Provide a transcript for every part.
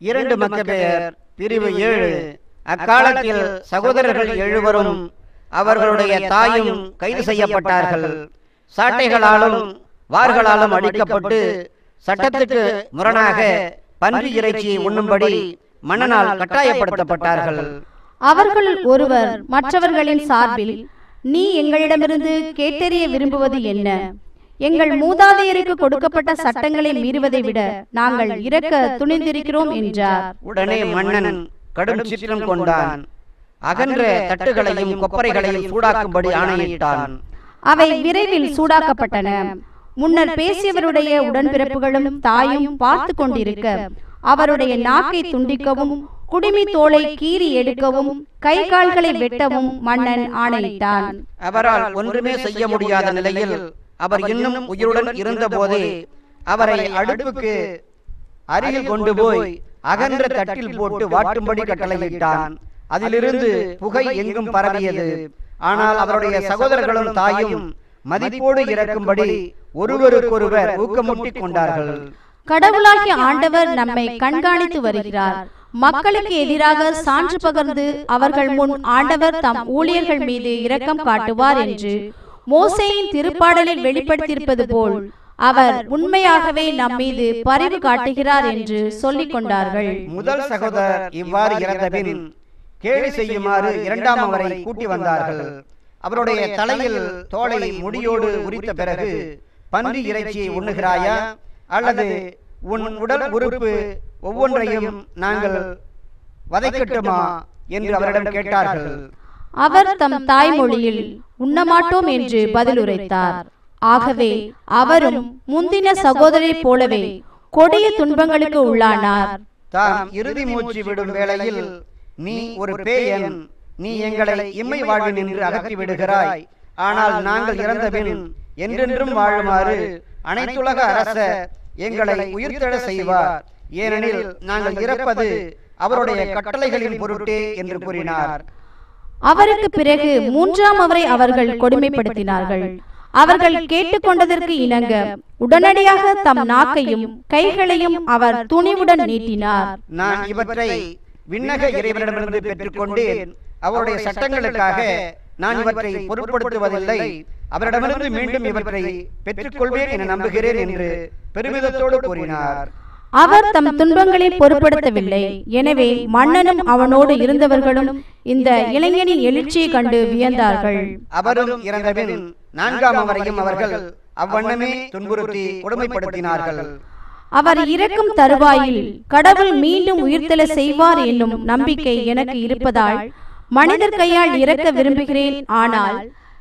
இரண்டு மக்கபேயர் பிரிவு ஏழு அக்காலத்தில் சகோதரர்கள் எழுவரும் அவர்களுடைய தாயும் கைது செய்யப்பட்டார்கள் சாட்டைகளாலும் வார்களாலும் அடிக்கப்பட்டு சட்டத்துக்கு முரணாக பன்றி இறைச்சியை உண்ணும்படி மன்னனால் கட்டாயப்படுத்தப்பட்டார்கள் அவர்கள் ஒருவர் மற்றவர்களின் சார்பில் நீ எங்களிடமிருந்து கேட்டறிய விரும்புவது என்ன எங்கள் மூதாதையருக்கு கொடுக்கப்பட்ட சட்டங்களை மீறுவதை விட நாங்கள் இறக்க துணிந்திருக்கிறோம் என்றார் உடனே மன்னன் கடும் சிற்றம் கொண்டான் அகன்ற தட்டுகளையும் கொப்பரைகளையும் சூடாக்கும்படி ஆணையிட்டான் அவை விரைவில் சூடாக்கப்பட்டன முன்னர் பேசியவருடைய உடன்பிறப்புகளும் தாயும் பார்த்து கொண்டிருக்க அவருடைய நாக்கை துண்டிக்கவும் குடிமி தோலை கீறி எடுக்கவும் கை கால்களை வெட்டவும் மன்னன் ஆணையிட்டான் அவரால் ஒன்றுமே செய்ய முடியாத நிலையில் அவர் இன்னும் உயிருடன் இருந்தபோதே அவரை அடுப்புக்கு அருகில் கொண்டு போய் அகன்ற தட்டில் போட்டு வாட்டும்படி கட்டளையிட்டான் அதிலிருந்து புகை எங்கும் பரவியது ஆனால் அவருடைய சகோதரர்களும் தாயும் மதிப்போடு இறக்கும்படி ஒருவருக்கொருவர் ஊக்கமுட்டிக் கொண்டார்கள் கடவுளாகிய ஆண்டவர் நம்மை கண்காணித்து வருகிறார் மக்களுக்கு எதிராக சான்று பகர்ந்து அவர்கள் முன் ஆண்டவர் தம் ஊழியர்கள் மீது இரக்கம் காட்டுவார் என்று மோசேயின் திருப்பாடலில் வெளிப்படுத்தியிருப்பது போல் அவர் உண்மையாகவே நம் மீது பரிவு காட்டுகிறார் என்று சொல்லிக் கொண்டார்கள் முதல் சகோதரர் இவ்வாறு இறந்தபின் கேலி செய்யுமாறு இரண்டாம் அவரை கூட்டி வந்தார்கள் அவருடைய தலையில் தோலை முடியோடு உரித்த பிறகு பன்றி இறைச்சியை உண்ணுகிறாயா அல்லது உன் உடல் உறுப்பு ஒவ்வொன்றையும் நாங்கள் வதைக்கட்டுமா என்று அவரிடம் கேட்டார்கள் அவர் தம் தாய்மொழியில் உண்ணமாட்டோம் என்று பதிலுரைத்தார் ஆகவே அவரும் முந்தின சகோதரைப் போலவே கொடிய துன்பங்களுக்கு உள்ளானார் தாம் இறுதி மூச்சு விடும் வேளையில் நீ ஒரு பேயன் நீ எங்களை இம்மை வாழ்வில் நின்று அகற்றி விடுகிறாய் ஆனால் நாங்கள் இறந்தபின் என்றென்றும் வாழுமாறு அனைத்துலக அரச எங்களை உயிர்த்தெழ செய்வார் ஏனெனில் நாங்கள் இறப்பது அவருடைய கட்டளைகளின் பொருட்டே என்று கூறினார் அவருக்கு பிறகு மூன்றாம் அவரை அவர்கள் கொடுமைப்படுத்தினார்கள் அவர்கள் கேட்டுக்கொண்டதற்கு இணங்க உடனடியாக தம் நாக்கையும் கைகளையும் அவர் துணிவுடன் நீட்டினார் நான் இவற்றை விண்ணக இறைவனிடமிருந்து பெற்றுக்கொண்டேன் அவருடைய சட்டங்களுக்காக நான் இவற்றை பொருட்படுத்துவதில்லை அவரிடமிருந்து மீண்டும் இவற்றை பெற்றுக்கொள்வேன் என நம்புகிறேன் என்று பெருமிதத்தோடு கூறினார் அவர் தம் துன்பங்களை பொருட்படுத்தவில்லை எனவே மன்னனும் அவனோடு இருந்தவர்களும் இந்த இளைஞனின் எழுச்சியை கண்டு வியந்தார்கள் அவரும் இறந்தபின் நான்காம் அவரையும் அவர்கள் அவ்வண்ணமே துன்புறுத்தி கொடுமைப்படுத்தினார்கள் அவர் இறக்கும் தருவாயில் கடவுள் மீண்டும் உயிர்த்தெழ செய்வார் என்னும் நம்பிக்கை எனக்கு இருப்பதால் மனிதர் கையால் இறக்க விரும்புகிறேன் ஆனால்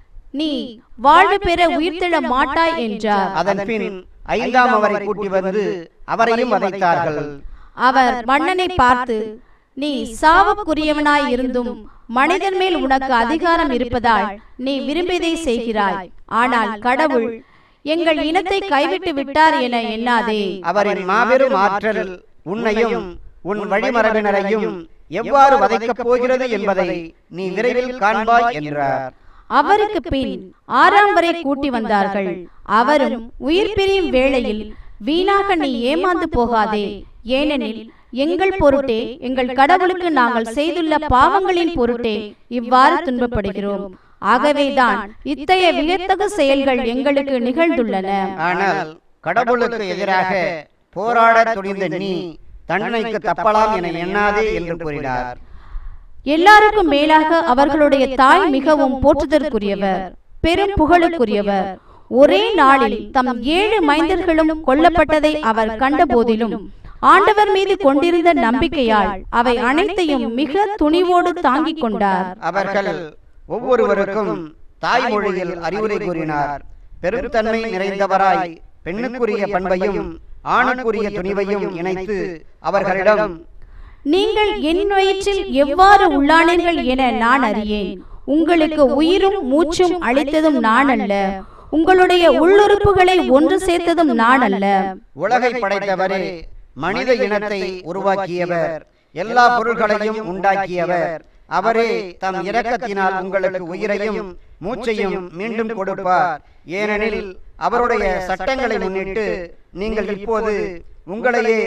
நீ வாழ்வு பெற உயிர்த்தெழ மாட்டாய் என்றார் அதன் பின் ஐந்தாம் அவரை கூட்டி வந்து அவரையும் வதைத்தார்கள் அவர் மன்னனை பார்த்து நீ சாவுக்குரியவனாய் இருந்தும் மனிதன் மேல் உனக்கு அதிகாரம் இருப்பதால் நீ விரும்பியதை செய்கிறாய் ஆனால் கடவுள் எங்கள் இனத்தை கைவிட்டு விட்டார் என எண்ணாதே அவரின் மாபெரும் ஆற்றல் உன்னையும் உன் வழிமரபினரையும் எவ்வாறு வதைக்கப் போகிறது என்பதை நீ விரைவில் காண்பாய் என்றார் அவருக்கு பின் ஆறாம் வரை கூட்டி வந்தார்கள் அவரும் உயிர் பிரியும் வேளையில் வீணாக நீ ஏமாந்து போகாதே ஏனெனில் எங்கள் பொருட்டே எங்கள் கடவுளுக்கு நாங்கள் செய்துள்ள பாவங்களின் பொருட்டே இவ்வாறு துன்பப்படுகிறோம் ஆகவேதான் இத்தகைய வியத்தகு செயல்கள் எங்களுக்கு நிகழ்ந்துள்ளன ஆனால் கடவுளுக்கு எதிராக போராட துணிந்த நீ தண்டனைக்கு தப்பலாம் என எண்ணாதே என்று கூறினார் எல்லாருக்கும் மேலாக அவர்களுடைய தாய் மிகவும் போற்றுதற்குரியவர் பெரும் புகழுக்குரியவர் ஒரே நாளில் தம் ஏழு மைந்தர்களும் கொல்லப்பட்டதை அவர் கண்டபோதிலும் ஆண்டவர் மீது கொண்டிருந்த நம்பிக்கையால் அவை அனைத்தையும் மிக துணிவோடு தாங்கிக் கொண்டார் அவர்கள் ஒவ்வொருவருக்கும் தாய்மொழியில் அறிவுரை கூறினார் பெருந்தன்மை நிறைந்தவராய் பெண்ணுக்குரிய பண்பையும் ஆணுக்குரிய துணிவையும் இணைத்து அவர்களிடம் நீங்கள் என் வயிற்றில் எவ்வாறு உள்ளானீர்கள் என நான் அறியேன் உங்களுக்கு உயிரும் மூச்சும் அளித்ததும் நான் அல்ல உங்களுடைய உள்ளுறுப்புகளை ஒன்று சேர்த்ததும் நான் அல்ல உலகை படைத்தவரே மனித இனத்தை உருவாக்கியவர் எல்லா பொருள்களையும் உண்டாக்கியவர் அவரே தம் இரக்கத்தினால் உங்களுக்கு உயிரையும் மூச்சையும் மீண்டும் கொடுப்பார் ஏனெனில் அவருடைய சட்டங்களை முன்னிட்டு நீங்கள் இப்போது உங்களையே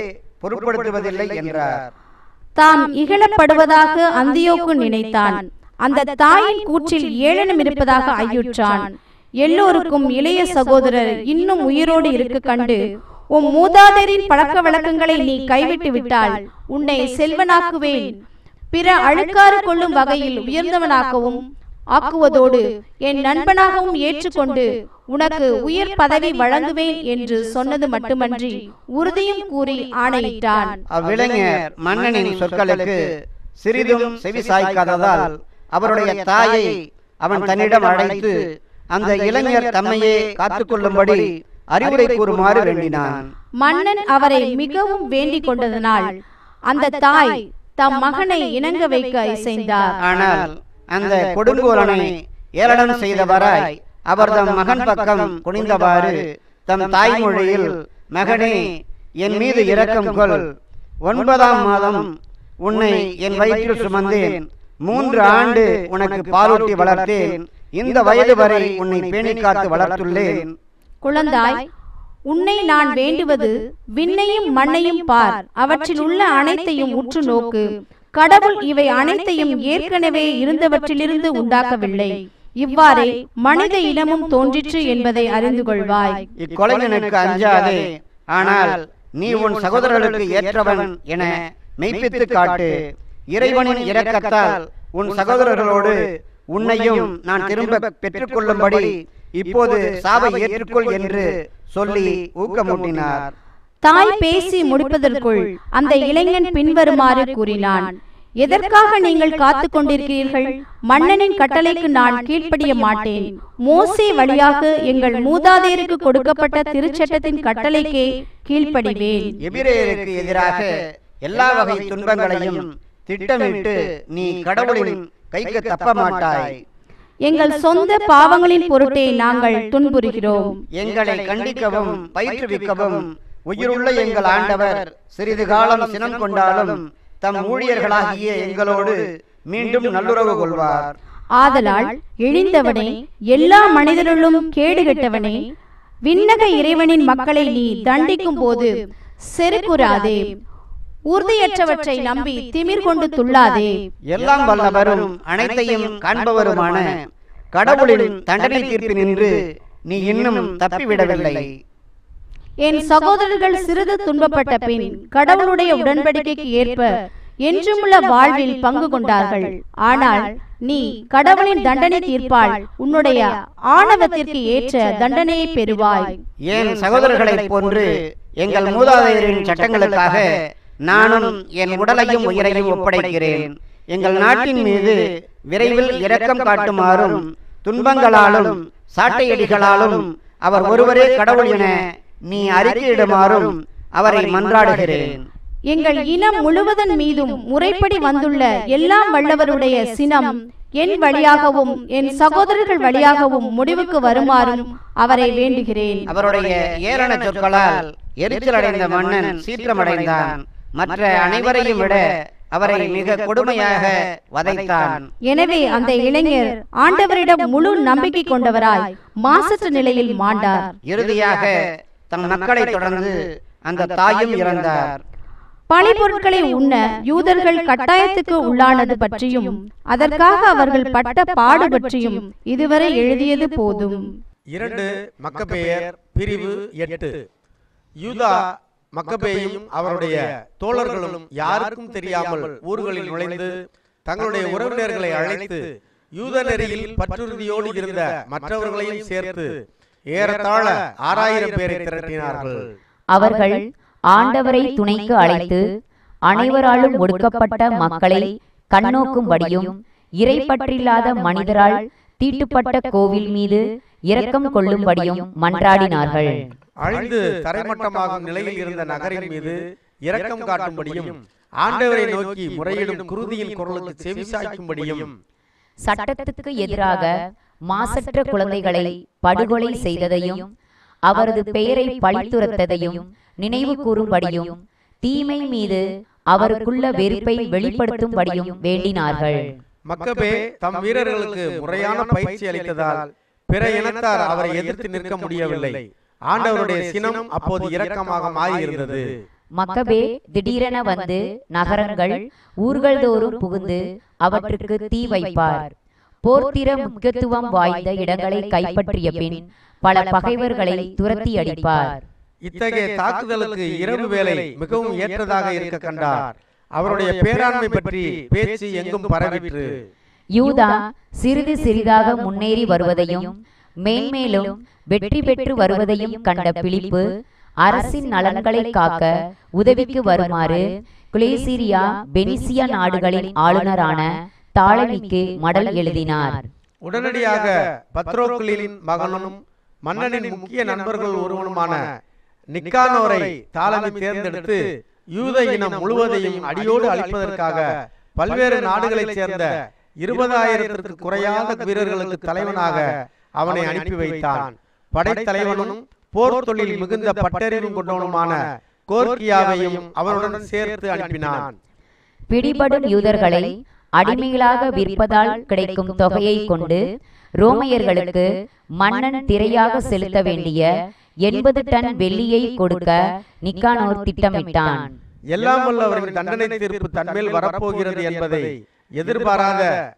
பொருட்படுத்துவதில்லை என்றார் தாம் இகழப்படுவதாக அந்தியோக்கு நினைத்தான் அந்த தாயின் கூற்றில் ஏளனம் இருப்பதாக ஐயுற்றான் எல்லோருக்கும் இளைய சகோதரர் இன்னும் உயிரோடு இருக்க கண்டு உன் மூதாதையரின் பழக்க வழக்கங்களை நீ கைவிட்டு விட்டால் உன்னை செல்வனாக்குவேன் பிற அழுக்காறு கொள்ளும் வகையில் உயர்ந்தவனாக்கவும் ஆக்குவதோடு என் நண்பனாகவும் ஏற்றுக்கொண்டு உனக்கு உயர் பதவி வழங்குவேன் என்று சொன்னது மட்டுமன்றி உறுதியும் கூறி ஆணையிட்டான் அவ்விளைஞர் மன்னனின் சொற்களுக்கு சிறிதும் செவி சாய்க்காததால் அவருடைய தாயை அவன் தன்னிடம் அழைத்து அந்த இளைஞர் தம்மையே காத்துக்கொள்ளும்படி அறிவுரை கூறுமாறு வேண்டினான் மன்னன் அவரை மிகவும் வேண்டிக் கொண்டதனால் அந்த தாய் தம் மகனை இணங்க வைக்க இசைந்தார் ஆனால் அந்த கொடுங்கோலனை ஏளனம் செய்தவராய் அவர் தம் மகன் பக்கம் குனிந்தவாறு தம் தாய்மொழியில் மகனே என் மீது இரக்கம் கொள் ஒன்பதாம் மாதம் உன்னை என் வயிற்றில் சுமந்தேன் மூன்று ஆண்டு உனக்கு பாலூட்டி வளர்த்தேன் இந்த வயது வரை உன்னை பேணி காத்து வளர்த்துள்ளேன் குழந்தாய் உன்னை நான் வேண்டுவது விண்ணையும் மண்ணையும் பார் அவற்றில் உள்ள அனைத்தையும் உற்று நோக்கு கடவுள் இவை அனைத்தையும் ஏற்கனவே இருந்தவற்றிலிருந்து உண்டாக்கவில்லை இவ்வாறே மனித இனமும் தோன்றிற்று என்பதை அறிந்து கொள்வாய் இக்கொலைஞனுக்கு அஞ்சாதே ஆனால் நீ உன் சகோதரர்களுக்கு ஏற்றவன் என மெய்ப்பித்து காட்டு இறைவனின் இரக்கத்தால் உன் சகோதரர்களோடு உன்னையும் நான் திரும்ப பெற்றுக்கொள்ளும்படி இப்போது சாவை ஏற்றுக்கொள் என்று சொல்லி ஊக்கமூட்டினார் தாய் பேசி முடிப்பதற்குள் அந்த இளைஞன் பின்வருமாறு கூறினான் எதற்காக நீங்கள் காத்து கொண்டிருக்கிறீர்கள் மன்னனின் கட்டளைக்கு நான் கீழ்ப்படிய மாட்டேன் மோசே வழியாக எங்கள் மூதாதையருக்கு கொடுக்கப்பட்ட திருச்சட்டத்தின் கட்டளைக்கே கீழ்ப்படிவேன் எபிரேயருக்கு எதிராக எல்லா வகை துன்பங்களையும் திட்டமிட்டு நீ கடவுளின் கைக்கு தப்ப மாட்டாய் எங்கள் சொந்த பாவங்களின் பொருட்டே நாங்கள் துன்புறுகிறோம் எங்களை கண்டிக்கவும் பயிற்றுவிக்கவும் உயிருள்ள எங்கள் ஆண்டவர் சிறிது காலம் சினம் கொண்டாலும் தம் ஊழியர்களாகிய எங்களோடு மீண்டும் நல்லுறவு கொள்வார் ஆதலால் இழிந்தவனே எல்லா மனிதர்களும் கேடுகெட்டவனே விண்ணக இறைவனின் மக்களை நீ தண்டிக்கும் போது செருக்குறாதே உறுதியற்றவற்றை நம்பி திமிர் கொண்டு துள்ளாதே எல்லாம் வல்லவரும் அனைத்தையும் காண்பவருமான கடவுளின் தண்டனை தீர்ப்பு நின்று நீ இன்னும் தப்பிவிடவில்லை என் சகோதரர்கள் சிறிது துன்பப்பட்ட பின் கடவுளுடைய உடன்படிக்கைக்கு ஏற்ப என்றுமுள்ள வாழ்வில் பங்கு கொண்டார்கள் ஆனால் நீ கடவுளின் தண்டனை தீர்ப்பால் உன்னுடைய ஆணவத்திற்கு ஏற்ற தண்டனையை பெறுவாய் என் சகோதரர்களைப் போன்று எங்கள் மூதாதையரின் சட்டங்களுக்காக நானும் என் உடலையும் உயிரையும் ஒப்படைக்கிறேன் எங்கள் நாட்டின் மீது விரைவில் இரக்கம் காட்டுமாறும் துன்பங்களாலும் சாட்டையடிகளாலும் அவர் ஒருவரே கடவுள் என நீ அறிக்கையிடுமாறும் அவரை மன்றாடுகிறேன் எங்கள் இனம் முழுவதன் மீதும் முறைப்படி வந்துள்ள எல்லாம் வல்லவருடைய சினம் என் வழியாகவும் என் சகோதரர்கள் வழியாகவும் முடிவுக்கு வருமாறும் அவரை வேண்டுகிறேன் அவருடைய ஏளன சொற்களால் எரிச்சலடைந்த மன்னன் சீற்றமடைந்தான் மற்ற அனைவரையும் விட அவரை மிக கொடுமையாக வதைத்தான் எனவே அந்த இளைஞர் ஆண்டவரிடம் முழு நம்பிக்கை கொண்டவராய் மாசற்ற நிலையில் மாண்டார் இறுதியாக தம் மக்களை தொடர்ந்து அந்த தாயும் இறந்தார் பழிபொருட்களை உண்ண யூதர்கள் கட்டாயத்துக்கு உள்ளானது பற்றியும் அதற்காக அவர்கள் பட்ட பாடு பற்றியும் இதுவரை எழுதியது போதும் இரண்டு மக்கபேயர் பிரிவு எட்டு யூதா மக்கபேயும் அவருடைய தோழர்களும் யாருக்கும் தெரியாமல் ஊர்களில் நுழைந்து தங்களுடைய உறவினர்களை அழைத்து யூத நெறியில் பற்றுறுதியோடு இருந்த மற்றவர்களையும் சேர்த்து ஏறத்தாழ ஆறாயிரம் பேரை திரட்டினார்கள் அவர்கள் ஆண்டவரை துணைக்கு அழைத்து அனைவராலும் ஒடுக்கப்பட்ட மக்களை கண்ணோக்கும்படியும் இறைப்பற்றில்லாத மனிதரால் தீட்டுப்பட்ட கோவில் மீது இரக்கம் கொள்ளும்படியும் மன்றாடினார்கள் அழிந்து தரைமட்டமாகும் நிலையில் இருந்த நகரின் மீது இரக்கம் காட்டும்படியும் ஆண்டவரை நோக்கி முறையிடும் குருதியின் குரலுக்கு செவிசாய்க்கும்படியும் சட்டத்துக்கு எதிராக மாசற்ற குழந்தைகளை படுகொலை செய்ததையும் அவரது பெயரை பழித்துரைத்ததையும் நினைவு கூறும்படியும் தீமை மீது அவருக்குள்ள வெறுப்பை வெளிப்படுத்தும்படியும் வேண்டினார்கள் மக்கபே தம் வீரர்களுக்கு முறையான பயிற்சி அளித்ததால் பிற இனத்தார் அவரை எதிர்த்து நிற்க முடியவில்லை ஆண்டவருடைய சினம் அப்போது இரக்கமாக மாறியிருந்தது மக்கபே திடீரென வந்து நகரங்கள் ஊர்கள் தோறும் புகுந்து அவற்றுக்கு தீ வைப்பார் போர்த்திர முக்கியத்துவம் வாய்ந்த இடங்களை கைப்பற்றிய பின் பல பகைவர்களை துரத்தி அடிப்பார் இத்தகைய தாக்குதலுக்கு இரவு வேலை மிகவும் ஏற்றதாக இருக்க கண்டார் அவருடைய பேராண்மை பற்றி பேச்சு எங்கும் பரவிற்று யூதா சிறிது சிறிதாக முன்னேறி வருவதையும் மேன்மேலும் வெற்றி பெற்று வருவதையும் கண்ட பிலிப்பு அரசின் நலன்களை காக்க உதவிக்கு வருமாறு குலேசிரியா பெனிசியா நாடுகளின் ஆளுநரான தாளமிக்கு மடல் எழுதினார் உடனடியாக பத்ரோக்களின் மகனும் மன்னனின் முக்கிய நண்பர்கள் ஒருவனுமான நிக்கானோரை தாளமி தேர்ந்தெடுத்து யூத இனம் முழுவதையும் அடியோடு அழிப்பதற்காக பல்வேறு நாடுகளைச் சேர்ந்த இருபதாயிரத்திற்கு குறையாத வீரர்களுக்கு தலைவனாக அவனை அனுப்பி வைத்தான் படைத்தலைவனும் போர் தொழில் மிகுந்த பட்டறிவும் கொண்டவனுமான கோர்கியாவையும் அவனுடன் சேர்த்து அனுப்பினான் பிடிபடும் யூதர்களை அடிமைகளாக விற்பதால் கிடைக்கும் தொகையை கொண்டு ரோமையர்களுக்கு மன்னன் திரையாக செலுத்த வேண்டிய எண்பது டன் வெள்ளியை கொடுக்க நிக்கானோர் திட்டமிட்டான் எல்லாம் வல்ல அவரின் தண்டனை தீர்ப்பு தன்மேல் வரப்போகிறது என்பதை எதிர்பாராத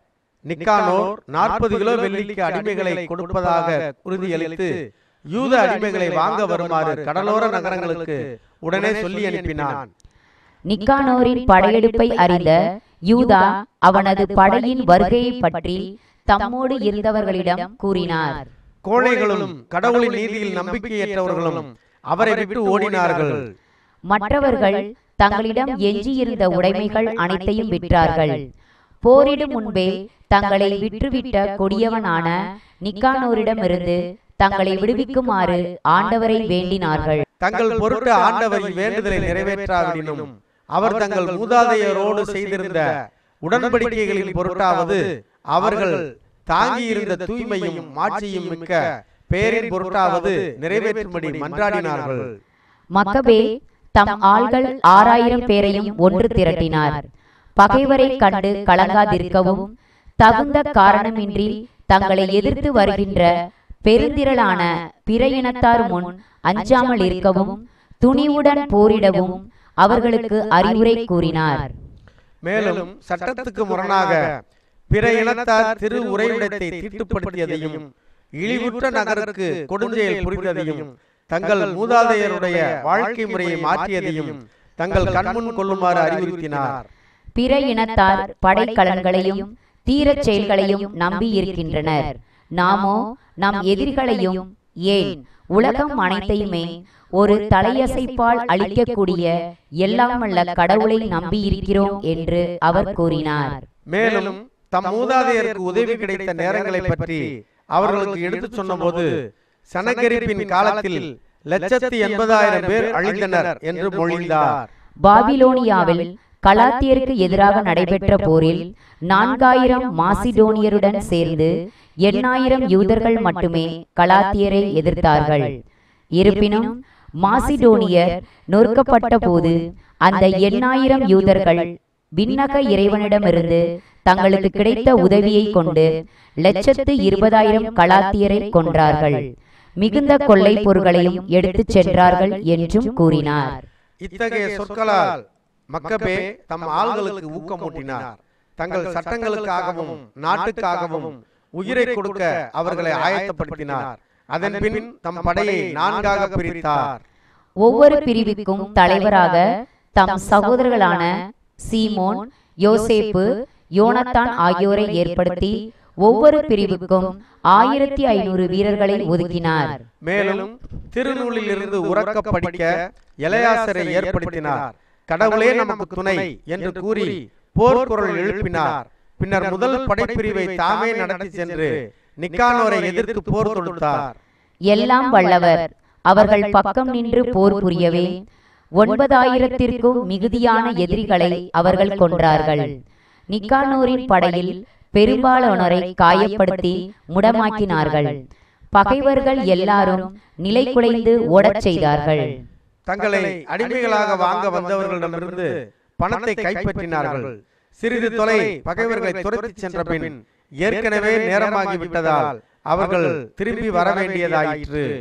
நிக்கானோர் நாற்பது கிலோ வெள்ளிக்கு அடிமைகளை கொடுப்பதாக உறுதியளித்து யூத அடிமைகளை வாங்க வருமாறு கடலோர நகரங்களுக்கு உடனே சொல்லி அனுப்பினான் நிக்கானோரின் படையெடுப்பை அறிந்த யூதா அவனது படையின் வருகையை பற்றி தம்மோடு இருந்தவர்களிடம் கூறினார் கோழைகளும் கடவுளின் நீதியில் நம்பிக்கையற்றவர்களும் அவரை விட்டு ஓடினார்கள் மற்றவர்கள் தங்களிடம் எஞ்சியிருந்த உடைமைகள் அனைத்தையும் விற்றார்கள் போரிடும் முன்பே தங்களை விற்றுவிட்ட கொடியவனான நிக்கானோரிடமிருந்து தங்களை விடுவிக்குமாறு ஆண்டவரை வேண்டினார்கள் தங்கள் பொருட்டு ஆண்டவரின் வேண்டுதலை நிறைவேற்றாவிடினும் அவர் தங்கள் மூதாதையரோடு செய்திருந்த உடன்படிக்கைகளின் பொருட்டாவது அவர்கள் தாங்கியிருந்த தூய்மையும் மாட்சியும் மிக்க பேரின் பொருட்டாவது நிறைவேற்றும்படி மன்றாடினார்கள் மக்கபே தம் ஆள்கள் ஆறாயிரம் பேரையும் ஒன்று திரட்டினார் பகைவரை கண்டு கலங்காதிருக்கவும் தகுந்த காரணமின்றி தங்களை எதிர்த்து வருகின்ற பெருந்திரளான பிற இனத்தார் முன் அஞ்சாமல் இருக்கவும் துணிவுடன் போரிடவும் அவர்களுக்கு அறிவுரை கூறினார் மேலும் சட்டத்துக்கு முரணாக பிற இனத்தார் திரு உரையுடத்தை தீட்டுப்படுத்தியதையும் இழிவுற்ற நகருக்கு கொடுஞ்செயல் புரிந்ததையும் தங்கள் மூதாதையருடைய வாழ்க்கை முறையை மாற்றியதையும் தங்கள் கண்முன் கொள்ளுமாறு அறிவுறுத்தினார் பிற இனத்தார் படைக்கலன்களையும் தீரச் செயல்களையும் நம்பி இருக்கின்றனர் நாமோ நம் எதிரிகளையும் ஏன் உலகம் அனைத்தையுமே ஒரு தலையசைப்பால் அழிக்கக்கூடிய எல்லாம் வல்ல கடவுளை நம்பியிருக்கிறோம் என்று அவர் கூறினார் மேலும் தம் மூதாதையருக்கு உதவி கிடைத்த நேரங்களை பற்றி அவர்களுக்கு எடுத்துச் சொன்னபோது சனகரிப்பின் காலத்தில் லட்சத்தி எண்பதாயிரம் பேர் அழிந்தனர் என்று மொழிந்தார் பாபிலோனியாவில் கலாத்தியருக்கு எதிராக நடைபெற்ற போரில் நான்காயிரம் மாசிடோனியருடன் சேர்ந்து எண்ணாயிரம் யூதர்கள் மட்டுமே கலாத்தியரை எதிர்த்தார்கள் இருப்பினும் மாசிடோனியர் நொறுக்கப்பட்ட போது அந்த எண்ணாயிரம் யூதர்கள் விண்ணக இறைவனிடமிருந்து தங்களுக்கு கிடைத்த உதவியை கொண்டு லட்சத்து இருபதாயிரம் கலாத்தியரை கொன்றார்கள் மிகுந்த கொள்ளை பொருள்களையும் எடுத்துச் சென்றார்கள் என்றும் கூறினார் இத்தகைய சொற்களால் மக்கபே தம் ஆள்களுக்கு ஊக்கமூட்டினார் தங்கள் சட்டங்களுக்காகவும் நாட்டுக்காகவும் உயிரை கொடுக்க அவர்களை ஆயத்தப்படுத்தினார் அதன் பின் தம் படையை நான்காக பிரித்தார் ஒவ்வொரு பிரிவுக்கும் தலைவராக தம் சகோதரர்களான சீமோன் யோசேப்பு யோனத்தான் ஆகியோரை ஏற்படுத்தி ஒவ்வொரு பிரிவுக்கும் ஆயிரத்தி ஐநூறு வீரர்களை ஒதுக்கினார் மேலும் திருநூலில் இருந்து உறக்க படிக்க எலையாசரை ஏற்படுத்தினார் கடவுளே நமக்கு துணை என்று கூறி போர்க்குரல் எழுப்பினார் பின்னர் முதல் படைப்பிரிவை தாமே நடத்தி சென்று நிக்கானோரை எதிர்த்து போர் தொடுத்தார் எல்லாம் வல்லவர் அவர்கள் பக்கம் நின்று போர் புரியவே ஒன்பதாயிரத்திற்கும் மிகுதியான எதிரிகளை அவர்கள் கொன்றார்கள் நிக்கானோரின் படையில் பெரும்பாலானோரை காயப்படுத்தி முடமாக்கினார்கள் பகைவர்கள் எல்லாரும் நிலை குலைந்து ஓடச் செய்தார்கள் தங்களை அடிமைகளாக வாங்க வந்தவர்களிடமிருந்து பணத்தை கைப்பற்றினார்கள் சிறிது தொலை பகைவர்களை துரத்திச் சென்ற பின் ஏற்கனவே நேரமாகி விட்டதால் அவர்கள் திரும்பி வர வேண்டியதாயிற்று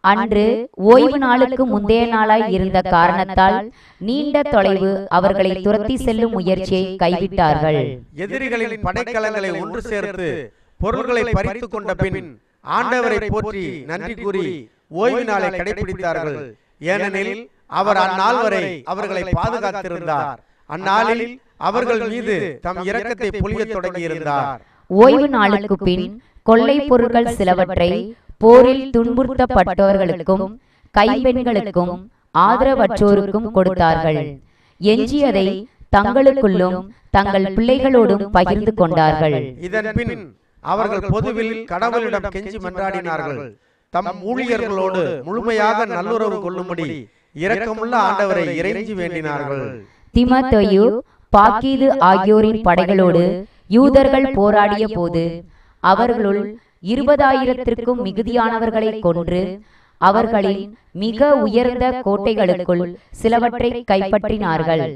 அன்று ஓய்வு நாளுக்கு முந்தைய நாளாய் இருந்த காரணத்தால் நீண்ட தொலைவு அவர்களை துரத்தி செல்லும் முயற்சியை கைவிட்டார்கள் எதிரிகளின் படைக்கலங்களை ஒன்று சேர்த்து பொருள்களை பறித்து கொண்ட பின் ஆண்டவரை போற்றி நன்றி கூறி ஓய்வு நாளை கடைபிடித்தார்கள் ஏனெனில் அவர் அந்நாள் வரை அவர்களை பாதுகாத்திருந்தார் அந்நாளில் அவர்கள் மீது தம் இரக்கத்தை பொழியத் தொடங்கியிருந்தார் ஓய்வு நாளுக்கு பின் கொள்ளை பொருட்கள் சிலவற்றை போரில் துன்புறுத்தப்பட்டவர்களுக்கும் கைப்பெண்களுக்கும் ஆதரவற்றோருக்கும் கொடுத்தார்கள் எஞ்சியதை தங்களுக்குள்ளும் தங்கள் பிள்ளைகளோடும் பகிர்ந்து கொண்டார்கள் இதன் பின் அவர்கள் பொதுவில் கடவுளிடம் கெஞ்சி மன்றாடினார்கள் தம் ஊழியர்களோடு முழுமையாக நல்லுறவு கொள்ளும்படி இரக்கமுள்ள ஆண்டவரை இறைஞ்சி வேண்டினார்கள் திமத்தேயு பாக்கீது ஆகியோரின் படைகளோடு யூதர்கள் போராடிய போது அவர்களுள் இருபதாயிரத்திற்கும் மிகுதியானவர்களை கொன்று அவர்களின் மிக உயர்ந்த கோட்டைகளுக்குள் சிலவற்றை கைப்பற்றினார்கள்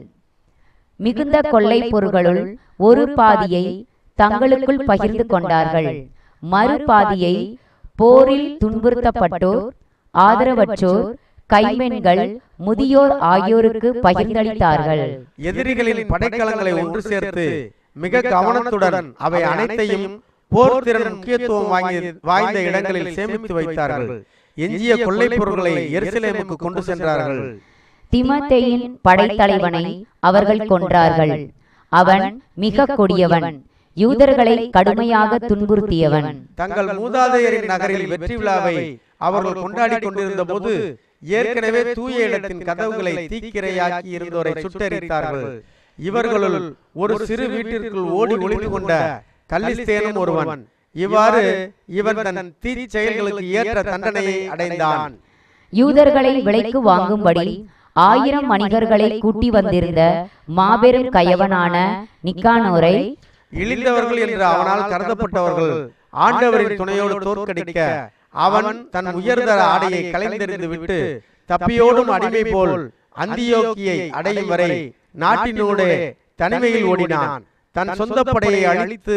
மிகுந்த கொள்ளை பொருள்களுள் ஒரு பாதியை தங்களுக்குள் பகிர்ந்து கொண்டார்கள் மறு பாதியை போரில் துன்புறுத்தப்பட்டோர் ஆதரவற்றோர் கைம்பெண்கள் முதியோர் ஆகியோருக்கு பகிர்ந்தளித்தார்கள் எதிரிகளின் படைக்கலங்களை ஒன்று சேர்த்து மிக கவனத்துடன் அவை அனைத்தையும் போர் திறன் முக்கியத்துவம் வாங்கிய வாய்ந்த இடங்களில் சேமித்து வைத்தார்கள் எஞ்சிய கொள்ளைப் பொருட்களை எருசலேமுக்கு கொண்டு சென்றார்கள் திமத்தேயின் படைத்தலைவனை அவர்கள் கொன்றார்கள் அவன் மிக கொடியவன் யூதர்களை கடுமையாக துன்புறுத்தியவன் தங்கள் மூதாதையரின் நகரில் வெற்றி விழாவை அவர்கள் கொண்டாடிக் கொண்டிருந்த போது ஏற்கனவே தூய இடத்தின் கதவுகளை தீக்கிரையாக்கி இருந்தோரை சுட்டெரித்தார்கள் இவர்களுள் ஒரு சிறு வீட்டிற்குள் ஓடி ஒளிந்து கொண்ட கல்லிஸ்தேனும் ஒருவன் இவ்வாறு இவன் தன் தீ செயல்களுக்கு ஏற்ற தண்டனையை அடைந்தான் யூதர்களை விலைக்கு வாங்கும்படி ஆயிரம் வணிகர்களை கூட்டி வந்திருந்த மாபெரும் கயவனான நிக்கானோரை இழிந்தவர்கள் என்று அவனால் கருதப்பட்டவர்கள் ஆண்டவரின் துணையோடு தோற்கடிக்க அவன் தன் உயர்தர ஆடையை கலைந்தெறிந்து விட்டு தப்பியோடும் அடிமை போல் அந்தியோக்கியை அடையும் வரை நாட்டினூடே தனிமையில் ஓடினான் தன் சொந்த படையை அழித்து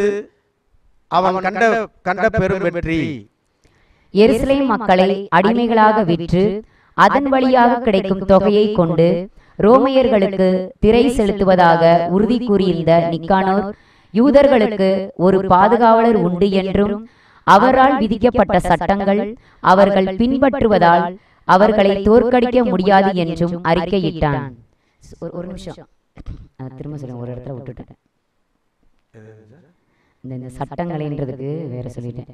அவன் கண்ட கண்ட பெரும் வெற்றி எருசலேம் மக்களை அடிமைகளாக விற்று அதன் வழியாக கிடைக்கும் தொகையை கொண்டு ரோமையர்களுக்கு திரை செலுத்துவதாக உறுதி கூறியிருந்த நிக்கானோர் யூதர்களுக்கு ஒரு பாதுகாவலர் உண்டு என்றும் அவரால் விதிக்கப்பட்ட சட்டங்கள் அவர்கள் பின்பற்றுவதால் அவர்களை தோற்கடிக்க முடியாது என்றும் அறிக்கையிட்டான் ஒரு- ஒரு நிமிஷம் அஹ் திரும்ப சொல்லுங்க ஒரு இடத்துல விட்டுட்டேன் இந்த இந்த சட்டங்களைன்றதுக்கு வேற சொல்லிட்டேன்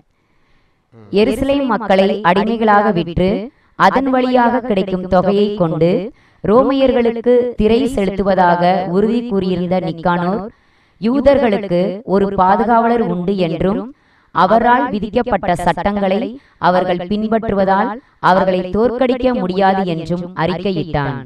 எருசலேம் மக்களை அடிமைகளாக விற்று அதன் வழியாக கிடைக்கும் தொகையை கொண்டு ரோமையர்களுக்கு திரை செலுத்துவதாக உறுதி கூறியிருந்த நிக்கானோர் யூதர்களுக்கு ஒரு பாதுகாவலர் உண்டு என்றும் அவரால் விதிக்கப்பட்ட சட்டங்களை அவர்கள் பின்பற்றுவதால் அவர்களை தோற்கடிக்க முடியாது என்றும் அறிக்கையிட்டான்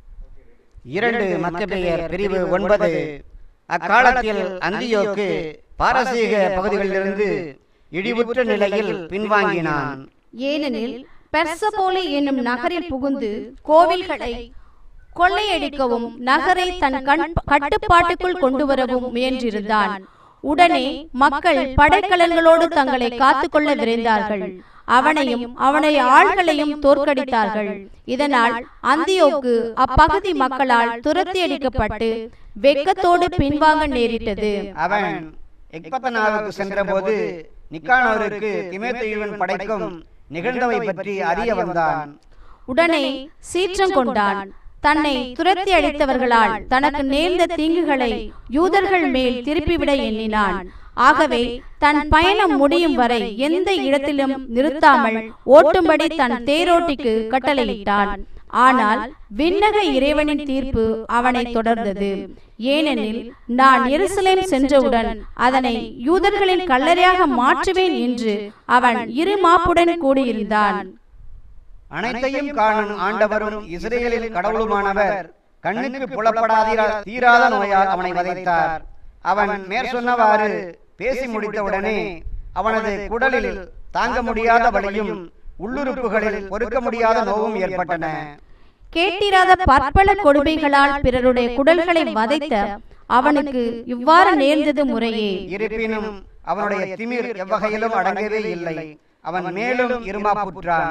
இரண்டு மக்கபேயர் பிரிவு ஒன்பது அக்காலத்தில் அந்தியோக்கு பாரசீக பகுதிகளிலிருந்து இழிவுற்ற நிலையில் பின்வாங்கினான் ஏனெனில் பெர்சபோலி என்னும் நகரில் புகுந்து கோவில்களை கொள்ளையடிக்கவும் நகரை தன் கண் கட்டுப்பாட்டுக்குள் கொண்டு வரவும் முயன்றிருந்தான் உடனே மக்கள் படைக்கலன்களோடு தங்களை காத்துக்கொள்ள விரைந்தார்கள் அவனையும் அவனுடைய ஆள்களையும் தோற்கடித்தார்கள் இதனால் அந்தியோக்கு அப்பகுதி மக்களால் துரத்தி அடிக்கப்பட்டு வெக்கத்தோடு பின்வாங்க நேரிட்டது அவன் எக்பத்தனாவுக்கு சென்றபோது நிக்கானோருக்கு திமேத்தேயுவின் படைக்கும் நிகழ்ந்தவை பற்றி அறிய வந்தான் உடனே சீற்றம் கொண்டான் தன்னை துரத்தி அடித்தவர்களால் தனக்கு நேர்ந்த தீங்குகளை யூதர்கள் மேல் திருப்பிவிட எண்ணினான் ஆகவே தன் பயணம் முடியும் வரை எந்த இடத்திலும் நிறுத்தாமல் ஓட்டும்படி தன் தேரோட்டிக்கு கட்டளையிட்டான் ஆனால் விண்ணக இறைவனின் தீர்ப்பு அவனை தொடர்ந்தது ஏனெனில் நான் எருசலேம் சென்றவுடன் அதனை யூதர்களின் கல்லறையாக மாற்றுவேன் என்று அவன் இரு மாப்புடன் கூடியிருந்தான் அனைத்தையும் காணும் ஆண்டவரும் இஸ்ரேலின் கடவுளுமானவர் கண்ணுக்கு புலப்படாதீரா தீராத நோயால் அவனை வதைத்தார் அவன் மேற்சொன்னவாறு பேசி முடித்தவுடனே அவனது குடலில் தாங்க முடியாத வலியும் உள்ளுறுப்புகளில் பொறுக்க முடியாத நோவும் ஏற்பட்டன கேட்டிராத பற்பல கொடுமைகளால் பிறருடைய குடல்களை வதைத்த அவனுக்கு இவ்வாறு நேர்ந்தது முறையே இருப்பினும் அவனுடைய திமிர் எவ்வகையிலும் அடங்கவே இல்லை அவன் மேலும் இருமாப்புற்றான்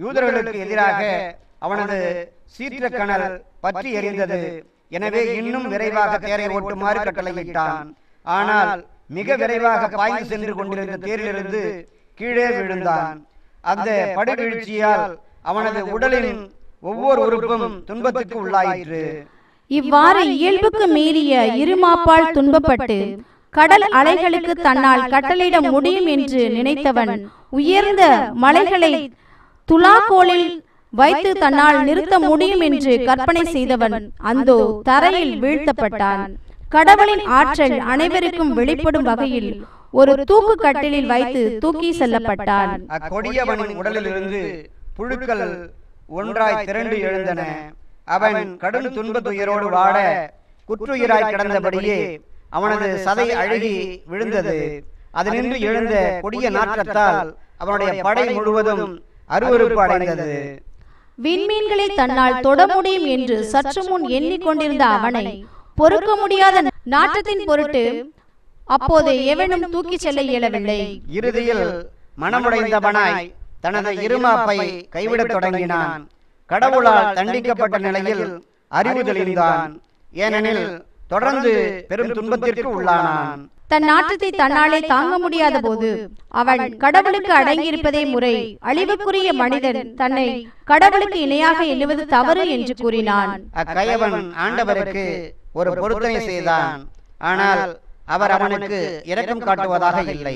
யூதர்களுக்கு எதிராக அவனது சீற்றக்கணல் பற்றி எரிந்தது எனவே இன்னும் விரைவாக தேரை ஓட்டுமாறு கட்டளையிட்டான் ஆனால் மிக விரைவாக பாய்ந்து சென்று கொண்டிருந்த தேரிலிருந்து கீழே விழுந்தான் அந்த படுவீழ்ச்சியால் அவனது உடலின் ஒவ்வொரு உறுப்பும் துன்பத்துக்கு உள்ளாயிற்று இவ்வாறு இயல்புக்கு மீறிய இருமாப்பால் துன்பப்பட்டு கடல் அலைகளுக்கு தன்னால் கட்டளையிட முடியும் என்று நினைத்தவன் உயர்ந்த மலைகளை துலாக்கோலில் வைத்து தன்னால் நிறுத்த முடியும் என்று கற்பனை செய்தவன் அந்தோ தரையில் வீழ்த்தப்பட்டான் கடவுளின் ஆற்றல் அனைவருக்கும் வெளிப்படும் வகையில் ஒரு தூக்கு கட்டிலில் வைத்து தூக்கி செல்லப்பட்டான் அக்கொடியவனின் உடலிலிருந்து புழுக்கள் ஒன்றாய் திரண்டு எழுந்தன அவன் கடும் துன்ப துயரோடு வாட குற்றுயிராய் கிடந்தபடியே அவனது சதை அழுகி விழுந்தது அதனின்று எழுந்த கொடிய நாற்றத்தால் அவனுடைய படை முழுவதும் அருவருப்பு அடைந்தது விண்மீன்களை தன்னால் தொட முடியும் என்று சற்று முன் எண்ணிக்கொண்டிருந்த அவனை பொறுக்க முடியாத நாற்றத்தின் பொருட்டு அப்போது எவனும் தூக்கிச் செல்ல இயலவில்லை இறுதியில் மனமுடைந்தவனாய் தனது இருமாப்பை கைவிடத் தொடங்கினான் கடவுளால் தண்டிக்கப்பட்ட நிலையில் அறிவு தெளிந்தான் ஏனெனில் தொடர்ந்து பெரும் துன்பத்திற்கு உள்ளானான் தன் நாற்றத்தை தன்னாலே தாங்க முடியாத போது அவன் கடவுளுக்கு அடங்கியிருப்பதே முறை அழிவுக்குரிய மனிதன் தன்னை கடவுளுக்கு இணையாக எண்ணுவது தவறு என்று கூறினான் அக்கயவன் ஆண்டவருக்கு ஒரு பொருத்தனை செய்தான் ஆனால் அவர் அவனுக்கு இரக்கம் காட்டுவதாக இல்லை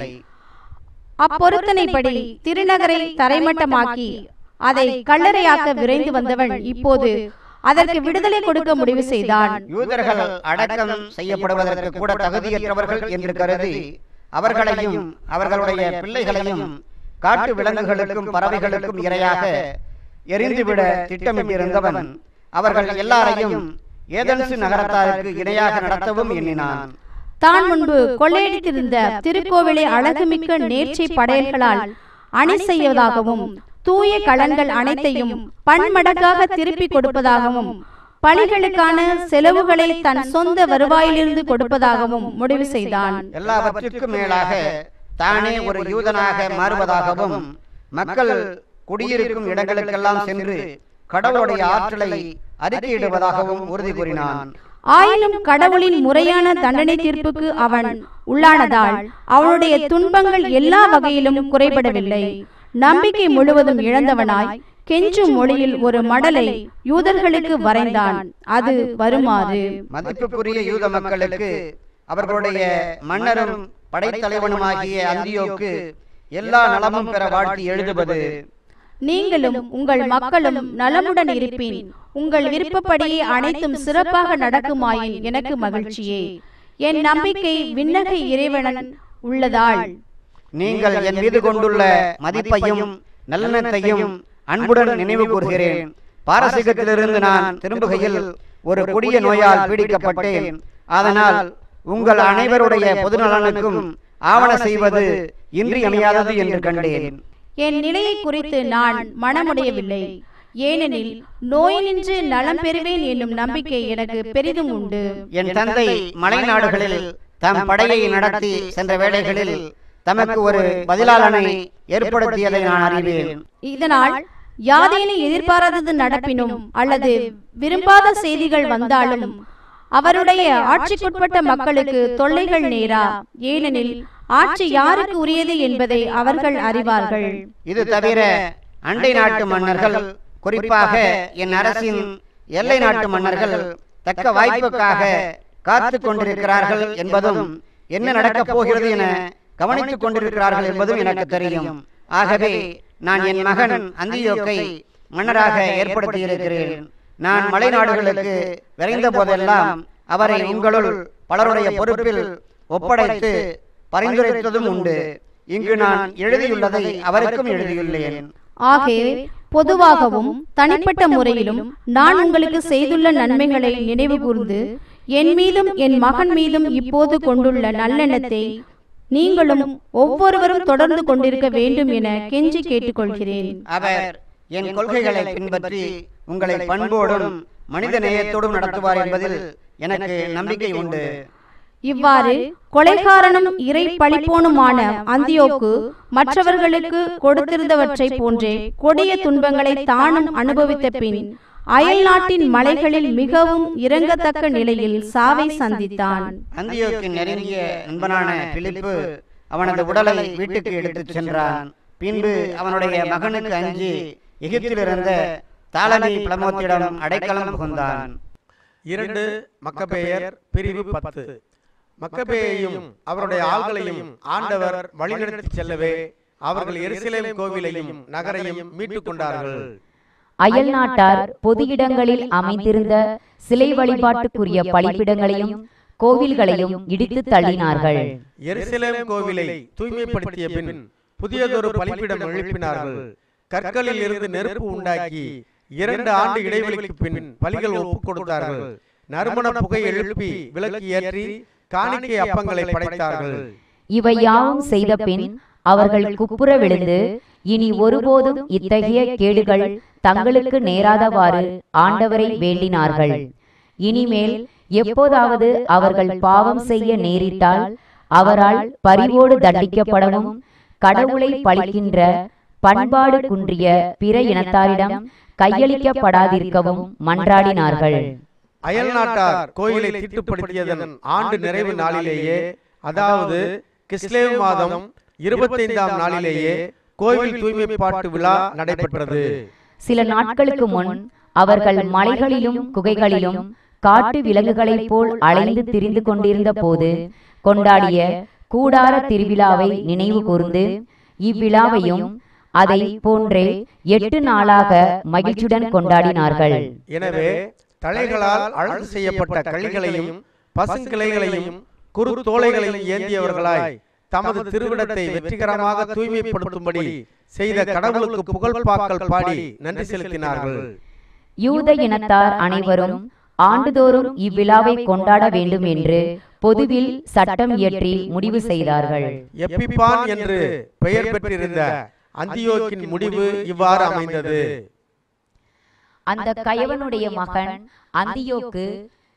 அப்பொருத்தனைப்படி திருநகரை தரைமட்டமாக்கி அதை கல்லறையாக்க விரைந்து வந்தவன் இப்போது அதற்கு விடுதலை கொடுக்க முடிவு செய்தான் யூதர்கள் அடக்கம் செய்யப்படுவதற்கு கூட தகுதியற்றவர்கள் என்று கருதி அவர்களையும் அவர்களுடைய பிள்ளைகளையும் காட்டு விலங்குகளுக்கும் பறவைகளுக்கும் இரையாக எரிந்துவிட திட்டமிட்டிருந்தவன் அவர்கள் எல்லாரையும் ஏதென்சு நகரத்தாருக்கு இணையாக நடத்தவும் எண்ணினான் தான் முன்பு கொள்ளையடித்திருந்த திருக்கோவிலை அழகுமிக்க நேர்ச்சை படையல்களால் அணி செய்வதாகவும் தூய கலன்கள் அனைத்தையும் பன்மடங்காக திருப்பி கொடுப்பதாகவும் பணிகளுக்கான செலவுகளை தன் சொந்த வருவாயிலிருந்து கொடுப்பதாகவும் முடிவு செய்தான் எல்லாவற்றிற்கும் மேலாக தானே ஒரு யூதனாக மாறுவதாகவும் மக்கள் குடியிருக்கும் இடங்களுக்கெல்லாம் சென்று கடவுளுடைய ஆற்றலை அறிக்கையிடுவதாகவும் உறுதி கூறினான் ஆயினும் கடவுளின் முறையான தண்டனை தீர்ப்புக்கு அவன் உள்ளானதால் அவனுடைய துன்பங்கள் எல்லா வகையிலும் குறைபடவில்லை நம்பிக்கை முழுவதும் இழந்தவனாய் கெஞ்சும் மொழியில் ஒரு மடலை யூதர்களுக்கு வரைந்தான் அது வருமாறு மதிப்புக்குரிய யூத மக்களுக்கு அவர்களுடைய மன்னரும் படைத்தலைவனுமாகிய அந்தியோக்கு எல்லா நலமும் பெற வாழ்த்தி எழுதுவது நீங்களும் உங்கள் மக்களும் நலமுடன் இருப்பின் உங்கள் விருப்பப்படியே அனைத்தும் சிறப்பாக நடக்குமாயின் எனக்கு மகிழ்ச்சியே என் நம்பிக்கை விண்ணக இறைவனன் உள்ளதால் நீங்கள் என் மீது கொண்டுள்ள மதிப்பையும் நல்லெண்ணத்தையும் அன்புடன் நினைவு கூறுகிறேன் பாரசீகத்திலிருந்து நான் திரும்புகையில் ஒரு கொடிய நோயால் பீடிக்கப்பட்டேன் அதனால் உங்கள் அனைவருடைய பொதுநலனுக்கும் ஆவண செய்வது இன்றியமையாதது என்று கண்டேன் என் நிலையை குறித்து நான் மனமுடையவில்லை ஏனெனில் நோயினின்று நலம் பெறுவேன் என்னும் நம்பிக்கை எனக்கு பெரிதும் உண்டு என் தந்தை மலைநாடுகளில் தம் படையை நடத்தி சென்ற வேளைகளில் தமக்கு ஒரு பதிலாளனை ஏற்படுத்தியதை நான் அறிவேன் இதனால் யாதேனும் எதிர்பாராதது நடப்பினும் அல்லது விரும்பாத செய்திகள் வந்தாலும் அவருடைய ஆட்சிக்குட்பட்ட மக்களுக்கு தொல்லைகள் நேரா ஏனெனில் ஆட்சி யாருக்கு உரியது என்பதை அவர்கள் அறிவார்கள் இது தவிர அண்டை நாட்டு மன்னர்கள் குறிப்பாக என் அரசின் எல்லை நாட்டு மன்னர்கள் தக்க வாய்ப்புக்காக காத்து கொண்டிருக்கிறார்கள் என்பதும் என்ன நடக்கப் போகிறது என கவனித்துக் கொண்டிருக்கிறார்கள் என்பதும் எனக்கு தெரியும் ஆகவே நான் என் மகன் அந்தியோக்கை மன்னராக ஏற்படுத்தியிருக்கிறேன் நான் மலைநாடுகளுக்கு விரைந்த போதெல்லாம் அவரை உங்களுள் பலருடைய பொறுப்பில் ஒப்படைத்து பரிந்துரைத்ததும் உண்டு இங்கு நான் எழுதியுள்ளதை அவருக்கும் எழுதியுள்ளேன் ஆகவே பொதுவாகவும் தனிப்பட்ட முறையிலும் நான் உங்களுக்கு செய்துள்ள நன்மைகளை நினைவு கூர்ந்து என் மீதும் என் மகன் மீதும் இப்போது கொண்டுள்ள நல்லெண்ணத்தை நீங்களும் ஒவ்வொருவரும் தொடர்ந்து கொண்டிருக்க வேண்டும் என கெஞ்சி கேட்டுக்கொள்கிறேன் அவர் என் கொள்கைகளை பின்பற்றி உங்களை பண்போடும் மனித நேயத்தோடும் நடத்துவார் என்பதில் எனக்கு நம்பிக்கை உண்டு இவ்வாறு கொலைகாரனும் இறை பழிப்போனுமான அந்தியோக்கு மற்றவர்களுக்கு கொடுத்திருந்தவற்றை போன்றே கொடிய துன்பங்களை தானும் அனுபவித்த பின் அயல் நாட்டின் மலைகளில் மிகவும் இறங்கத்தக்க நிலையில் சாவை சந்தித்தான் அந்தியோக்கின் நெருங்கிய நண்பனான பிலிப்பு அவனது உடலை வீட்டுக்கு எடுத்துச் சென்றான் பின்பு அவனுடைய மகனுக்கு அஞ்சி எகிப்தில் இருந்த தாலமி பிளமோத்திடம் அடைக்கலம் புகுந்தான் இரண்டு மக்கபேயர் பிரிவு பத்து மக்கபேயையும் அவருடைய ஆள்களையும் ஆண்டவர் வழிநடத்தி செல்லவே அவர்கள் எருசலேம் கோவிலையும் நகரையும் மீட்டுக் கொண்டார்கள் அயல் நாட்டார் பொது இடங்களில் அமைந்திருந்த சிலை வழிபாட்டுக்குரிய பலிப்பிடங்களையும் கோவில்களையும் இடித்து தள்ளினார்கள் எருசலேம் கோவிலை தூய்மைப்படுத்திய பின் புதியதொரு பலிப்பிடம் எழுப்பினார்கள் கற்களில் இருந்து நெருப்பு உண்டாக்கி இரண்டு ஆண்டு இடைவெளிக்கு பின் பலிகள் ஒப்புக் கொடுத்தார்கள் நறுமண புகை எழுப்பி விளக்கு ஏற்றி காணிக்கை அப்பங்களை படைத்தார்கள் இவை யாவும் செய்த பின் அவர்கள் குப்புற விழுந்து இனி ஒருபோதும் இத்தகைய கேடுகள் தங்களுக்கு நேராதவாறு ஆண்டவரை வேண்டினார்கள் இனிமேல் எப்போதாவது அவர்கள் பாவம் செய்ய நேரிட்டால் அவரால் பரிவோடு தண்டிக்கப்படவும் கடவுளை பழிக்கின்ற பண்பாடு குன்றிய பிற இனத்தாரிடம் கையளிக்கப்படாதிருக்கவும் மன்றாடினார்கள் அயல் நாட்டார் கோயிலை தீட்டுப்படுத்தியதன் ஆண்டு நிறைவு நாளிலேயே அதாவது கிஸ்லேவ் மாதம் இருபத்தைந்தாம் நாளிலேயே கோவில் தூய்மைப்பாட்டு விழா நடைபெற்றது சில நாட்களுக்கு முன் அவர்கள் மலைகளிலும் குகைகளிலும் காட்டு விலங்குகளைப் போல் அலைந்து திரிந்து கொண்டிருந்த போது கொண்டாடிய கூடார திருவிழாவை நினைவு கூர்ந்து இவ்விழாவையும் அதை போன்றே எட்டு நாளாக மகிழ்ச்சியுடன் கொண்டாடினார்கள் எனவே தலைகளால் அழகு செய்யப்பட்ட கழிகளையும் பசுங்கிளைகளையும் குறு தோலைகளையும் ஏந்தியவர்களாய் தமது திருவிடத்தை வெற்றிகரமாக தூய்மைப்படுத்தும்படி செய்த கடவுளுக்கு புகழ் பாக்கல் பாடி நன்றி செலுத்தினார்கள் யூத இனத்தார் அனைவரும் ஆண்டுதோறும் இவ்விழாவை கொண்டாட வேண்டும் என்று பொதுவில் சட்டம் இயற்றி முடிவு செய்தார்கள் எப்பிப்பான் என்று பெயர் பெற்றிருந்த அந்தியோக்கின் முடிவு இவ்வாறு அமைந்தது அந்த கயவனுடைய மகன் அந்தியோக்கு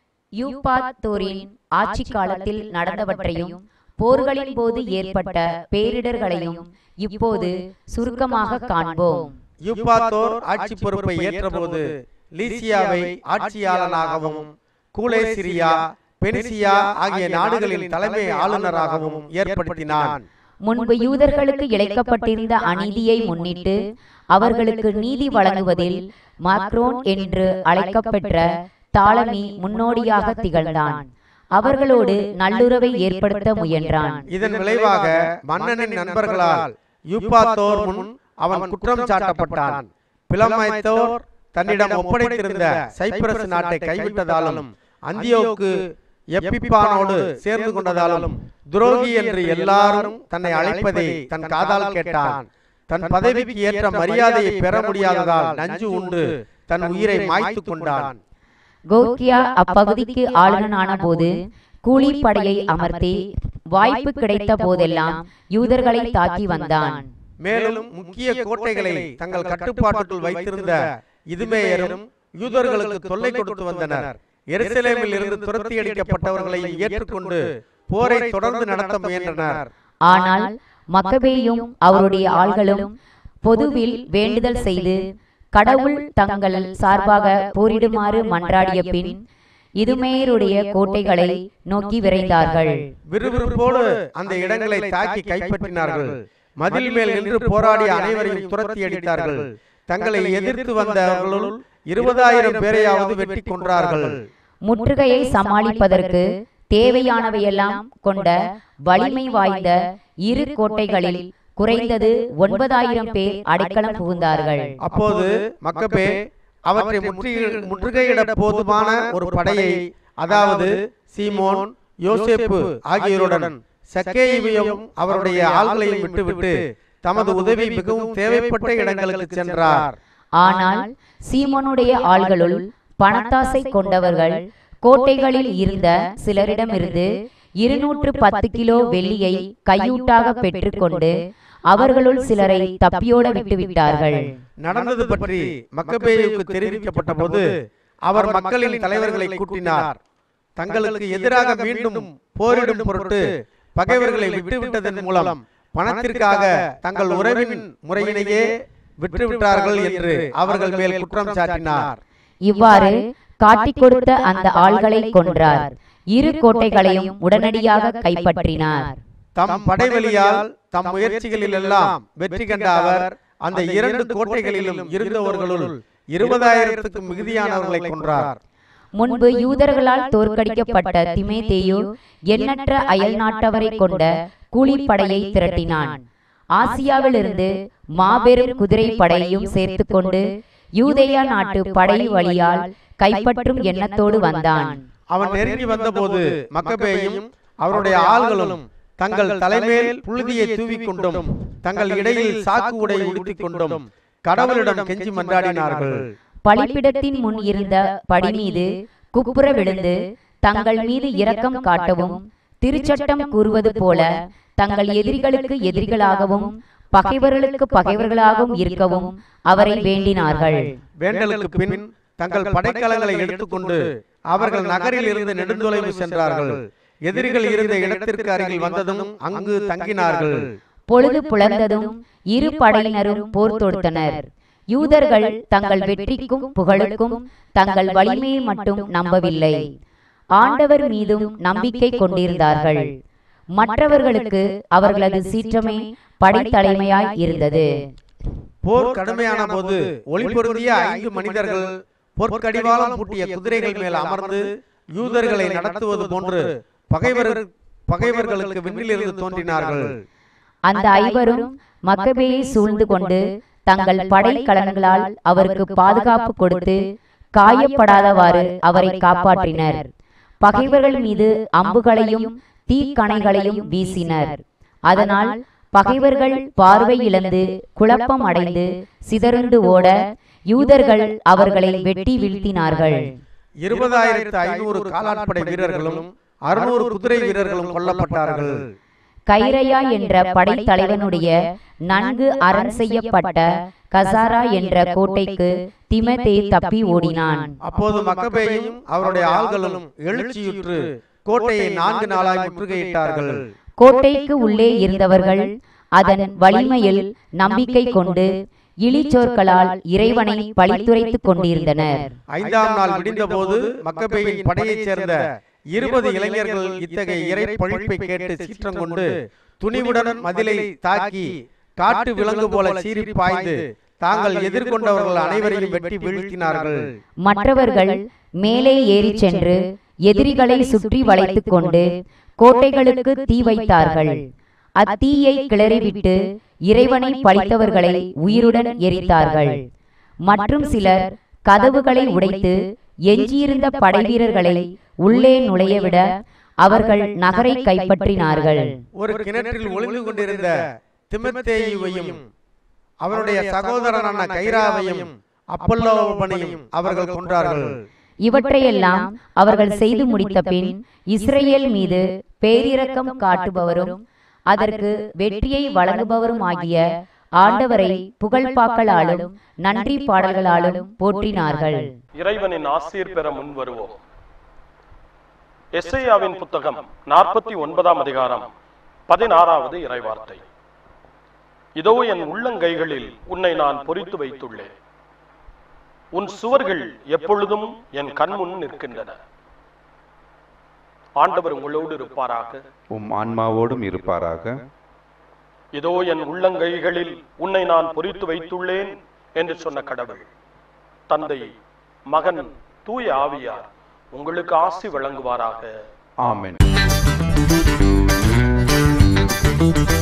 யூபாத்தோரின் ஆட்சி காலத்தில் நடந்தவற்றையும் போர்களின் போது ஏற்பட்ட பேரிடர்களையும் இப்போது சுருக்கமாக காண்போம் யூப்பாத்தோர் ஆட்சி பொறுப்பை ஏற்றபோது லீசியாவை ஆட்சியாளனாகவும் கூலேசிரியா பெனிசியா ஆகிய நாடுகளின் தலைமை ஆளுநராகவும் ஏற்படுத்தினான் முன்பு யூதர்களுக்கு இழைக்கப்பட்டிருந்த அநீதியை முன்னிட்டு அவர்களுக்கு நீதி வழங்குவதில் மாக்ரோன் என்று அழைக்கப்பெற்ற தாலமி முன்னோடியாக திகழ்ந்தான் அவர்களோடு நல்லுறவை ஏற்படுத்த முயன்றான் இதன் விளைவாக மன்னனின் நண்பர்களால் யூப்பாத்தோர் முன் அவன் குற்றம் சாட்டப்பட்டான் பிளமைத்தோர் தன்னிடம் ஒப்படைத்திருந்த சைப்ரஸ் நாட்டை கைவிட்டதாலும் அந்தியோக்கு எப்பிப்பானோடு சேர்ந்து கொண்டதாலும் துரோகி என்று எல்லாரும் தன்னை அழைப்பதை தன் காதால் கேட்டான் தன் பதவிக்கு ஏற்ற மரியாதையை பெற முடியாததால் நஞ்சு உண்டு தன் உயிரை மாய்த்து கொண்டான் கோக்கியா அப்பகுதிக்கு ஆளுநனான போது கூலிப்படையை அமர்த்தி வாய்ப்பு கிடைத்த போதெல்லாம் யூதர்களை தாக்கி வந்தான் மேலும் முக்கிய கோட்டைகளை தங்கள் கட்டுப்பாட்டுக்குள் வைத்திருந்த இதுமேயரும் யூதர்களுக்கு தொல்லை கொடுத்து வந்தனர் எருசலேமில் இருந்து துரத்தி அடிக்கப்பட்டவர்களையும் ஏற்றுக்கொண்டு போரை தொடர்ந்து நடத்த முயன்றனர் ஆனால் மக்கபேயும் அவருடைய ஆள்களும் பொதுவில் வேண்டுதல் செய்து கடவுள் தங்கள் சார்பாக போரிடுமாறு மன்றாடிய பின் இதுமேயருடைய கோட்டைகளை நோக்கி விரைந்தார்கள் விறுவிறுப்போடு அந்த இடங்களை தாக்கி கைப்பற்றினார்கள் மதில் மேல் நின்று போராடிய அனைவரையும் துரத்தி அடித்தார்கள் தங்களை எதிர்த்து வந்தவர்களுள் இருபதாயிரம் பேரையாவது வெட்டி கொன்றார்கள் முற்றுகையை சமாளிப்பதற்கு தேவையானவையெல்லாம் கொண்ட வலிமை வாய்ந்த இரு கோட்டைகளில் குறைந்தது ஒன்பதாயிரம் பேர் அடைக்கலம் புகுந்தார்கள் அப்போது மக்கபே அவற்றை முற்றுகை- முற்றுகையிட போதுமான ஒரு படையை அதாவது சீமோன் யோசேப்பு ஆகியோருடன் சக்கேயுவையும் அவருடைய ஆள்களையும் விட்டுவிட்டு தமது உதவி மிகவும் தேவைப்பட்ட இடங்களுக்கு சென்றார் ஆனால் சீமோனுடைய ஆள்களுள் பணத்தாசை கொண்டவர்கள் கோட்டைகளில் இருந்த சிலரிடமிருந்து இருநூற்று பத்து கிலோ வெள்ளியை கையூட்டாக பெற்றுக்கொண்டு அவர்களுள் சிலரை தப்பியோட விட்டுவிட்டார்கள் நடந்தது பற்றி மக்கபேயுக்கு தெரிவிக்கப்பட்ட போது அவர் மக்களின் தலைவர்களை கூட்டினார் தங்களுக்கு எதிராக மீண்டும் போரிடும் பொருட்டு பகைவர்களை விட்டுவிட்டதன் மூலம் பணத்திற்காக தங்கள் உறவின் முறையினையே விட்டுவிட்டார்கள் என்று அவர்கள் மேல் குற்றம் சாட்டினார் இவ்வாறு காட்டிக் கொடுத்த அந்த ஆள்களை கொன்றார் இரு கோட்டைகளையும் உடனடியாக கைப்பற்றினார் தம் படைவலியால் தம் முயற்சிகளில் எல்லாம் வெற்றி கண்ட அவர் அந்த இரண்டு கோட்டைகளிலும் இருந்தவர்களுள் இருபதாயிரத்துக்கும் மிகுதியானவர்களை கொன்றார் முன்பு யூதர்களால் தோற்கடிக்கப்பட்ட திமேதேயு எண்ணற்ற அயல் நாட்டவரை கொண்ட கூலிப்படையை திரட்டினான் ஆசியாவிலிருந்து மாபெரும் குதிரை படையையும் சேர்த்துக்கொண்டு யூதேயா நாட்டு படை வழியால் கைப்பற்றும் எண்ணத்தோடு வந்தான் அவன் நெருங்கி வந்தபோது மக்கபேயும் அவருடைய ஆள்களும் தங்கள் தலைமேல் புழுதியை தூவிக்கொண்டும் தங்கள் இடையில் சாக்கு உடை உடுத்திக் கொண்டும் கடவுளிடம் கெஞ்சி மன்றாடினார்கள் பலிப்பிடத்தின் முன் இருந்த படி மீது குப்புற விழுந்து தங்கள் மீது இரக்கம் காட்டவும் திருச்சட்டம் கூறுவது போல தங்கள் எதிரிகளுக்கு எதிரிகளாகவும் பகைவர்களுக்கு பகைவர்களாகவும் இருக்கவும் அவரை வேண்டினார்கள் வேண்டலுக்கு பின் தங்கள் படைக்கலங்களை எடுத்துக்கொண்டு அவர்கள் நகரில் இருந்து நெடுந்தொலைவு சென்றார்கள் எதிரிகள் இருந்த இடத்திற்கு அருகில் வந்ததும் அங்கு தங்கினார்கள் பொழுது புலர்ந்ததும் இரு படையினரும் போர் தொடுத்தனர் யூதர்கள் தங்கள் வெற்றிக்கும் புகழுக்கும் தங்கள் வலிமையை மட்டும் நம்பவில்லை ஆண்டவர் மீதும் நம்பிக்கை கொண்டிருந்தார்கள் மற்றவர்களுக்கு அவர்களது சீற்றமே படைத்தலைமையாய் இருந்தது போர் கடுமையான போது ஒளி பொருந்திய ஐந்து மனிதர்கள் பொற்கடிவாளம் பூட்டிய குதிரைகள் மேல் அமர்ந்து யூதர்களை நடத்துவது போன்று பகைவர் பகைவர்களுக்கு விண்ணிலிருந்து தோன்றினார்கள் அந்த ஐவரும் மக்கபேயை சூழ்ந்து கொண்டு தங்கள் படை கலன்களால் அவருக்கு பாதுகாப்பு கொடுத்து காயப்படாதவாறு அவரை காப்பாற்றினர் பகைவர்கள் மீது அம்புகளையும் தீக்கணைகளையும் வீசினர் அதனால் பகைவர்கள் பார்வை இழந்து குழப்பம் அடைந்து சிதறுண்டு ஓட யூதர்கள் அவர்களை வெட்டி வீழ்த்தினார்கள் இருபதாயிரத்து ஐநூறு காலாட்படை வீரர்களும் அறுநூறு குதிரை வீரர்களும் கொல்லப்பட்டார்கள் கைரையா என்ற படைத்தலைவனுடைய நன்கு அரண் செய்யப்பட்ட கசாரா என்ற கோட்டைக்கு திமதே தப்பி ஓடினான் அப்போது மக்கபேயும் அவருடைய ஆள்களும் எழுச்சியுற்று கோட்டையை நான்கு நாளாய் முற்றுகையிட்டார்கள் கோட்டைக்கு உள்ளே இருந்தவர்கள் அதன் வலிமையில் நம்பிக்கை கொண்டு இழிச்சொற்களால் இறைவனை பழித்துரைத்துக் கொண்டிருந்தனர் ஐந்தாம் நாள் விடிந்தபோது மக்கபேயின் படையைச் சேர்ந்த இருபது இளைஞர்கள் இத்தகைய இறை பழிப்பை கேட்டு சீற்றம் கொண்டு துணிவுடன் மதிலை தாக்கி காட்டு விலங்கு போல சீறி பாய்ந்து தாங்கள் எதிர்கொண்டவர்கள் அனைவரையும் வெட்டி வீழ்த்தினார்கள் மற்றவர்கள் மேலே ஏறிச் சென்று எதிரிகளை சுற்றி வளைத்துக் கொண்டு கோட்டைகளுக்கு தீ வைத்தார்கள் அத்தீயை கிளறிவிட்டு இறைவனை பழித்தவர்களை உயிருடன் எரித்தார்கள் மற்றும் சிலர் கதவுகளை உடைத்து எஞ்சியிருந்த படைவீரர்களை உள்ளே நுழையவிட அவர்கள் நகரை கைப்பற்றினார்கள் ஒரு கிணற்றில் ஒளிந்து கொண்டிருந்த திமத்தேயுவையும் அவருடைய சகோதரனான கைராவையும் அப்பல்லோபனையும் அவர்கள் கொன்றார்கள் இவற்றையெல்லாம் அவர்கள் செய்து முடித்த பின் இஸ்ரேல் மீது பேரிரக்கம் காட்டுபவரும் அதற்கு வெற்றியை வழங்குபவரும் ஆகிய ஆண்டவரை புகழ்பாக்களாலும் நன்றி பாடல்களாலும் போற்றினார்கள் இறைவனின் ஆசீர் பெற முன் வருவோம் எஸ்ஐயாவின் புத்தகம் நாற்பத்தி ஒன்பதாம் அதிகாரம் பதினாறாவது இறைவார்த்தை இதோ என் உள்ளங்கைகளில் உன்னை நான் பொறித்து வைத்துள்ளேன் உன் சுவர்கள் எப்பொழுதும் என் கண்முன் நிற்கின்றன ஆண்டவர் உங்களோடு இருப்பாராக உம் ஆன்மாவோடும் இருப்பாராக இதோ என் உள்ளங்கைகளில் உன்னை நான் பொறித்து வைத்துள்ளேன் என்று சொன்ன கடவுள் தந்தை மகன் தூய ஆவியார் உங்களுக்கு ஆசி வழங்குவாராக ஆமென்